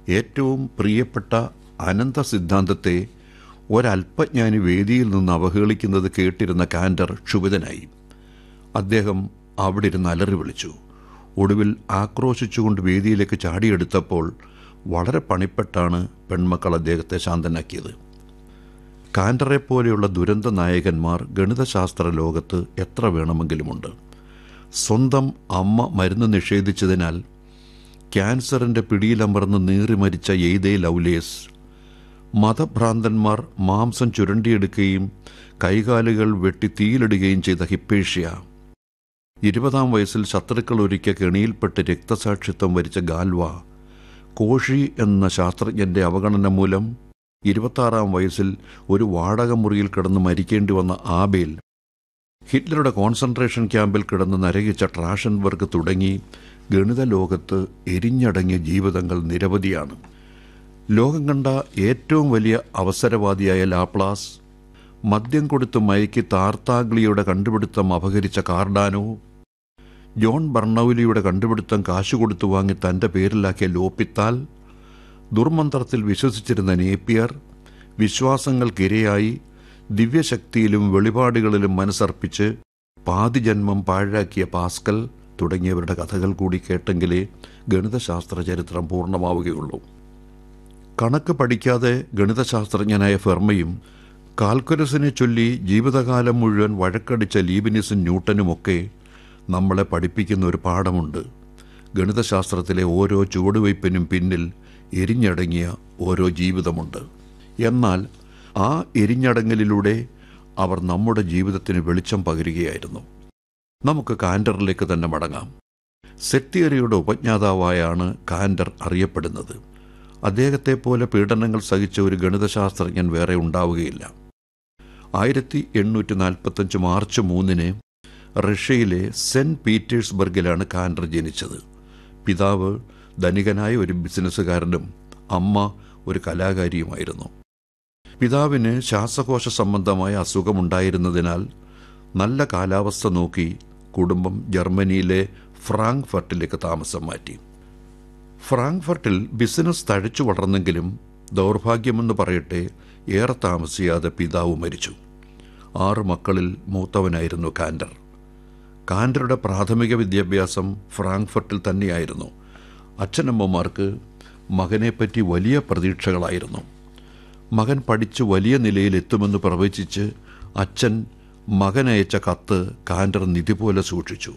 ഏറ്റവും പ്രിയപ്പെട്ട അനന്ത സിദ്ധാന്തത്തെ ഒരല്പജ്ഞാനി വേദിയിൽ നിന്ന് അവഹേളിക്കുന്നത് കേട്ടിരുന്ന കാൻഡർ ക്ഷുഭിതനായി അദ്ദേഹം അവിടെ ഇരുന്ന് അലറി വിളിച്ചു ഒടുവിൽ ആക്രോശിച്ചുകൊണ്ട് വേദിയിലേക്ക് ചാടിയെടുത്തപ്പോൾ വളരെ പണിപ്പെട്ടാണ് പെൺമക്കൾ അദ്ദേഹത്തെ ശാന്തനാക്കിയത് കാൻഡറെ പോലെയുള്ള ദുരന്ത നായകന്മാർ ഗണിതശാസ്ത്ര ലോകത്ത് എത്ര വേണമെങ്കിലുമുണ്ട് സ്വന്തം അമ്മ മരുന്ന് നിഷേധിച്ചതിനാൽ ക്യാൻസറിൻ്റെ പിടിയിലമർന്ന് നീറി മരിച്ച എയ്തേ ലൗലേസ് മതഭ്രാന്തന്മാർ മാംസം ചുരണ്ടിയെടുക്കുകയും കൈകാലുകൾ വെട്ടി തീയിലിടുകയും ചെയ്ത ഹിപ്പേഷ്യ ഇരുപതാം വയസ്സിൽ ശത്രുക്കൾ ഒരുക്കിയ കെണിയിൽപ്പെട്ട് രക്തസാക്ഷിത്വം വരിച്ച ഗാൽവ കോഷി എന്ന ശാസ്ത്രജ്ഞന്റെ അവഗണന മൂലം ഇരുപത്താറാം വയസ്സിൽ ഒരു വാടക മുറിയിൽ കിടന്ന് മരിക്കേണ്ടി വന്ന ആബേൽ ഹിറ്റ്ലറുടെ കോൺസെൻട്രേഷൻ ക്യാമ്പിൽ കിടന്ന് നരകിച്ച ട്രാഷൻബർഗ് തുടങ്ങി ഗണിത ലോകത്ത് എരിഞ്ഞടങ്ങിയ ജീവിതങ്ങൾ നിരവധിയാണ് ലോകം കണ്ട ഏറ്റവും വലിയ അവസരവാദിയായ ലാപ്ലാസ് മദ്യം കൊടുത്ത് മയക്കി താർത്താഗ്ലിയുടെ കണ്ടുപിടുത്തം അപഹരിച്ച കാർഡാനോ ജോൺ ബർണൌലിയുടെ കണ്ടുപിടുത്തം കാശു കൊടുത്തു വാങ്ങി തൻ്റെ പേരിലാക്കിയ ലോപ്പിത്താൽ ദുർമന്ത്രത്തിൽ വിശ്വസിച്ചിരുന്ന നേപ്പിയർ വിശ്വാസങ്ങൾക്കിരയായി ദിവ്യശക്തിയിലും വെളിപാടുകളിലും മനസ്സർപ്പിച്ച് പാതിജന്മം പാഴാക്കിയ പാസ്കൽ തുടങ്ങിയവരുടെ കഥകൾ കൂടി കേട്ടെങ്കിലേ ഗണിതശാസ്ത്ര ചരിത്രം പൂർണ്ണമാവുകയുള്ളൂ കണക്ക് പഠിക്കാതെ ഗണിതശാസ്ത്രജ്ഞനായ ഫെർമയും കാൽക്കുലസിനെ ചൊല്ലി ജീവിതകാലം മുഴുവൻ വഴക്കടിച്ച ലീബിനിസും ന്യൂട്ടനുമൊക്കെ നമ്മളെ പഠിപ്പിക്കുന്ന ഒരു പാഠമുണ്ട് ഗണിതശാസ്ത്രത്തിലെ ഓരോ ചുവടുവയ്പ്പിനും പിന്നിൽ എരിഞ്ഞടങ്ങിയ ഓരോ ജീവിതമുണ്ട് എന്നാൽ ആ എരിഞ്ഞടങ്ങലിലൂടെ അവർ നമ്മുടെ ജീവിതത്തിന് വെളിച്ചം പകരുകയായിരുന്നു നമുക്ക് കാൻഡറിലേക്ക് തന്നെ മടങ്ങാം സെറ്റ് തിയറിയുടെ ഉപജ്ഞാതാവായാണ് കാൻഡർ അറിയപ്പെടുന്നത് അദ്ദേഹത്തെ പോലെ പീഡനങ്ങൾ സഹിച്ച ഒരു ഗണിതശാസ്ത്രജ്ഞൻ വേറെ ഉണ്ടാവുകയില്ല ആയിരത്തി എണ്ണൂറ്റി നാൽപ്പത്തഞ്ച് മാർച്ച് മൂന്നിന് റഷ്യയിലെ സെന്റ് പീറ്റേഴ്സ്ബർഗിലാണ് കാൻഡർ ജനിച്ചത് പിതാവ് ധനികനായ ഒരു ബിസിനസ്സുകാരനും അമ്മ ഒരു കലാകാരിയുമായിരുന്നു പിതാവിന് ശ്വാസകോശ സംബന്ധമായ അസുഖമുണ്ടായിരുന്നതിനാൽ നല്ല കാലാവസ്ഥ നോക്കി കുടുംബം ജർമ്മനിയിലെ ഫ്രാങ്ക്ഫർട്ടിലേക്ക് താമസം മാറ്റി ഫ്രാങ്ക്ഫർട്ടിൽ ബിസിനസ് തഴച്ചു വളർന്നെങ്കിലും ദൗർഭാഗ്യമെന്ന് പറയട്ടെ ഏറെ താമസിയാതെ പിതാവ് മരിച്ചു ആറ് മക്കളിൽ മൂത്തവനായിരുന്നു കാൻഡർ കാൻഡറുടെ പ്രാഥമിക വിദ്യാഭ്യാസം ഫ്രാങ്ക്ഫർട്ടിൽ തന്നെയായിരുന്നു അച്ഛനമ്മമാർക്ക് മകനെപ്പറ്റി വലിയ പ്രതീക്ഷകളായിരുന്നു മകൻ പഠിച്ച് വലിയ നിലയിലെത്തുമെന്ന് പ്രവചിച്ച് അച്ഛൻ മകനയച്ച കത്ത് കാൻഡർ നിധി പോലെ സൂക്ഷിച്ചു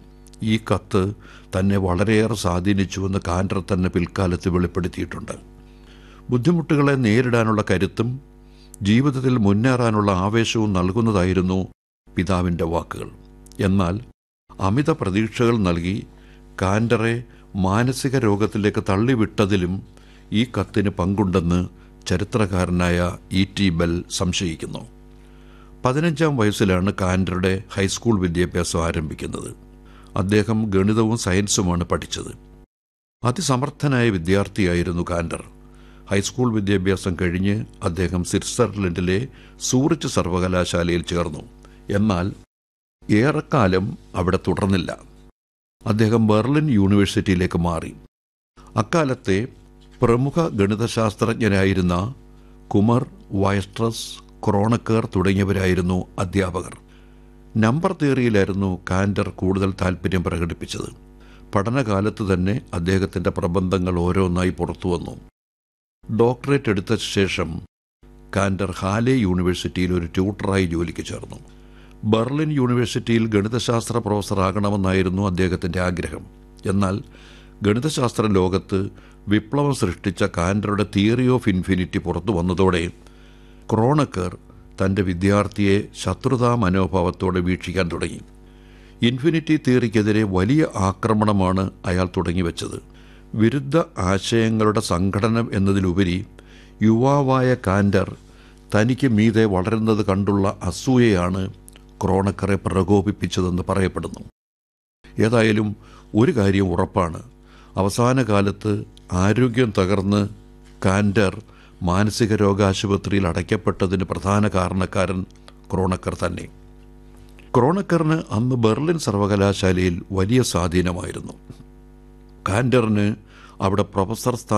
ഈ കത്ത് തന്നെ വളരെയേറെ സ്വാധീനിച്ചുവെന്ന് കാൻഡർ തന്നെ പിൽക്കാലത്ത് വെളിപ്പെടുത്തിയിട്ടുണ്ട് ബുദ്ധിമുട്ടുകളെ നേരിടാനുള്ള കരുത്തും ജീവിതത്തിൽ മുന്നേറാനുള്ള ആവേശവും നൽകുന്നതായിരുന്നു പിതാവിൻ്റെ വാക്കുകൾ എന്നാൽ അമിത പ്രതീക്ഷകൾ നൽകി കാൻഡറെ മാനസിക രോഗത്തിലേക്ക് തള്ളിവിട്ടതിലും ഈ കത്തിന് പങ്കുണ്ടെന്ന് ചരിത്രകാരനായ ഇ ടി ബെൽ സംശയിക്കുന്നു പതിനഞ്ചാം വയസ്സിലാണ് കാൻഡറുടെ ഹൈസ്കൂൾ വിദ്യാഭ്യാസം ആരംഭിക്കുന്നത് അദ്ദേഹം ഗണിതവും സയൻസുമാണ് പഠിച്ചത് അതിസമർത്ഥനായ വിദ്യാർത്ഥിയായിരുന്നു കാൻഡർ ഹൈസ്കൂൾ വിദ്യാഭ്യാസം കഴിഞ്ഞ് അദ്ദേഹം സ്വിറ്റ്സർലൻഡിലെ സൂറിച്ച് സർവകലാശാലയിൽ ചേർന്നു എന്നാൽ ഏറെക്കാലം അവിടെ തുടർന്നില്ല അദ്ദേഹം ബെർലിൻ യൂണിവേഴ്സിറ്റിയിലേക്ക് മാറി അക്കാലത്തെ പ്രമുഖ ഗണിതശാസ്ത്രജ്ഞരായിരുന്ന കുമർ വയസ്ട്രസ് ക്രോണക്കർ തുടങ്ങിയവരായിരുന്നു അധ്യാപകർ നമ്പർ തിയറിയിലായിരുന്നു കാൻഡർ കൂടുതൽ താല്പര്യം പ്രകടിപ്പിച്ചത് പഠനകാലത്ത് തന്നെ അദ്ദേഹത്തിൻ്റെ പ്രബന്ധങ്ങൾ ഓരോന്നായി പുറത്തു വന്നു ഡോക്ടറേറ്റ് എടുത്ത ശേഷം കാൻഡർ ഹാലെ യൂണിവേഴ്സിറ്റിയിൽ ഒരു ട്യൂട്ടറായി ജോലിക്ക് ചേർന്നു ബെർലിൻ യൂണിവേഴ്സിറ്റിയിൽ ഗണിതശാസ്ത്ര പ്രൊഫസറാകണമെന്നായിരുന്നു അദ്ദേഹത്തിൻ്റെ ആഗ്രഹം എന്നാൽ ഗണിതശാസ്ത്ര ലോകത്ത് വിപ്ലവം സൃഷ്ടിച്ച കാൻഡറുടെ തിയറി ഓഫ് ഇൻഫിനിറ്റി പുറത്തു വന്നതോടെ ക്രോണക്കർ തൻ്റെ വിദ്യാർത്ഥിയെ ശത്രുതാ മനോഭാവത്തോടെ വീക്ഷിക്കാൻ തുടങ്ങി ഇൻഫിനിറ്റി തിയറിക്കെതിരെ വലിയ ആക്രമണമാണ് അയാൾ തുടങ്ങിവെച്ചത് വിരുദ്ധ ആശയങ്ങളുടെ സംഘടനം എന്നതിലുപരി യുവാവായ കാൻഡർ തനിക്ക് മീതെ വളരുന്നത് കണ്ടുള്ള അസൂയയാണ് ക്രോണക്കറെ പ്രകോപിപ്പിച്ചതെന്ന് പറയപ്പെടുന്നു ഏതായാലും ഒരു കാര്യം ഉറപ്പാണ് അവസാന കാലത്ത് ആരോഗ്യം തകർന്ന് കാൻഡർ മാനസിക രോഗാശുപത്രിയിൽ അടയ്ക്കപ്പെട്ടതിന് പ്രധാന കാരണക്കാരൻ ക്രോണക്കർ തന്നെ ക്രോണക്കറിന് അന്ന് ബെർലിൻ സർവകലാശാലയിൽ വലിയ സ്വാധീനമായിരുന്നു കാൻഡറിന് അവിടെ പ്രൊഫസർ സ്ഥാനം